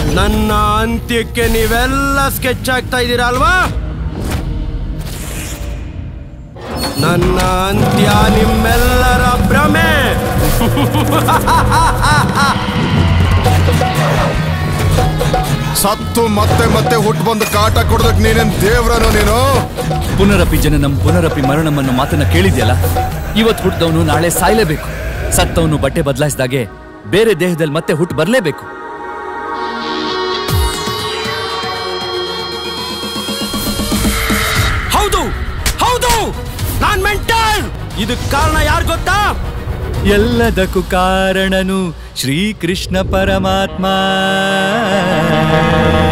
ನನ್ನ ಅಂತ್ಯಕ್ಕೆ ನೀವೆಲ್ಲ ಸ್ಕೆಚ್ ಆಗ್ತಾ ಇದ್ದೀರಾ ಅಲ್ವಾ ನನ್ನ ಅಂತ್ಯ ನಿಮ್ಮೆಲ್ಲರ ಭ್ರಮೆ ಸತ್ತು ಮತ್ತೆ ಮತ್ತೆ ಹುಟ್ಟು ಬಂದು ಕಾಟ ಕೊಡೋದಕ್ ನೀನೇನ್ ದೇವ್ರನು ನೀನು ಪುನರಪಿ ಜನನಂ ಪುನರಪಿ ಮರಣಂ ಅನ್ನೋ ಮಾತನ್ನ ಕೇಳಿದ್ಯಲ್ಲ ಇವತ್ತು ಹುಟ್ಟಿದವನು ನಾಳೆ ಸಾಯ್ಲೇಬೇಕು ಸತ್ತವನು ಬಟ್ಟೆ ಬದಲಾಯಿಸಿದಾಗೆ ಬೇರೆ ದೇಹದಲ್ಲಿ ಮತ್ತೆ ಹುಟ್ಟು ಬರಲೇಬೇಕು ಹೌದು ಹೌದು ನಾನ್ ಮೆಂಟಲ್ ಇದಕ್ ಕಾರಣ ಯಾರು ಗೊತ್ತಾ ಎಲ್ಲದಕ್ಕೂ ಕಾರಣನು ಶ್ರೀಕೃಷ್ಣ ಪರಮಾತ್ಮ